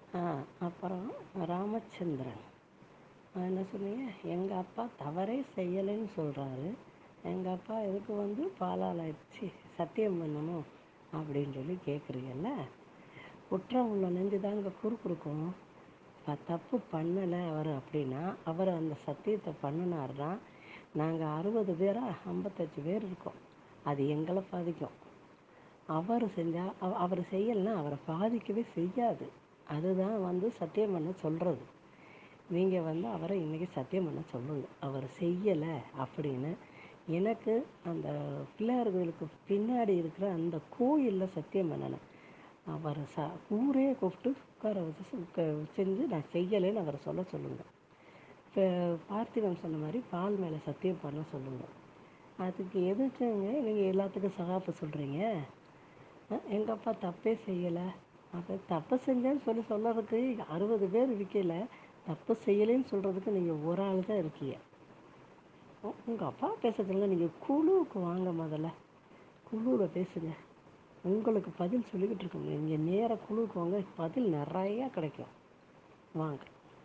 ஆ அப்புறம் ராமச்சந்திரன் ஆ, என்ன சொன்னீங்க எங்கள் அப்பா தவறே செய்யலைன்னு சொல்கிறாரு எங்கள் அப்பா எதுக்கு வந்து பாலால் சி சத்தியம் பண்ணணும் அப்படின்னு சொல்லி கேட்குறீங்கல்ல குற்றம் உள்ள நெஞ்சு தாங்க குறுக்குறுக்கும் இப்போ தப்பு பண்ணலை அவர் அப்படின்னா அவர் அந்த சத்தியத்தை பண்ணினார்னா நாங்கள் அறுபது பேரா ஐம்பத்தஞ்சு பேர் இருக்கோம் அது எங்களை பாதிக்கும் அவர் செஞ்சால் அவ அவர் செய்யலைன்னா அவரை பாதிக்கவே செய்யாது அதுதான் வந்து சத்தியம் பண்ண சொல்கிறது நீங்கள் வந்து அவரை இன்றைக்கி சத்தியம் பண்ண சொல்லுங்க அவர் செய்யலை அப்படின்னு எனக்கு அந்த பிள்ளையார் கோயிலுக்கு பின்னாடி இருக்கிற அந்த கோயிலில் சத்தியம் பண்ணணும் அவர் ச ஊரே கூப்பிட்டு உட்கார வச்சு உட்கா செஞ்சு நான் செய்யலைன்னு அவரை சொல்ல சொல்லுங்கள் இப்போ பார்த்திபன் சொன்ன மாதிரி பால் மேலே சத்தியம் பண்ண சொல்லுங்கள் அதுக்கு எதுக்குங்க நீங்கள் எல்லாத்துக்கும் சகாப்பு சொல்கிறீங்க எங்கள் அப்பா தப்பே செய்யலை அப்போ தப்பு செஞ்சேன்னு சொல்லி சொல்கிறதுக்கு அறுபது பேர் இருக்கல தப்பு செய்யலைன்னு சொல்கிறதுக்கு நீங்கள் ஒரு ஆள் தான் இருக்கீங்க உங்கள் அப்பா பேச சொல்லுங்க நீங்கள் குழுவுக்கு வாங்க முதல்ல குழுவில் பேசுங்க உங்களுக்கு பதில் சொல்லிக்கிட்டு இருக்கோங்க நீங்கள் நேராக குழுவுக்கு வாங்க பதில் நிறையா கிடைக்கும் வாங்க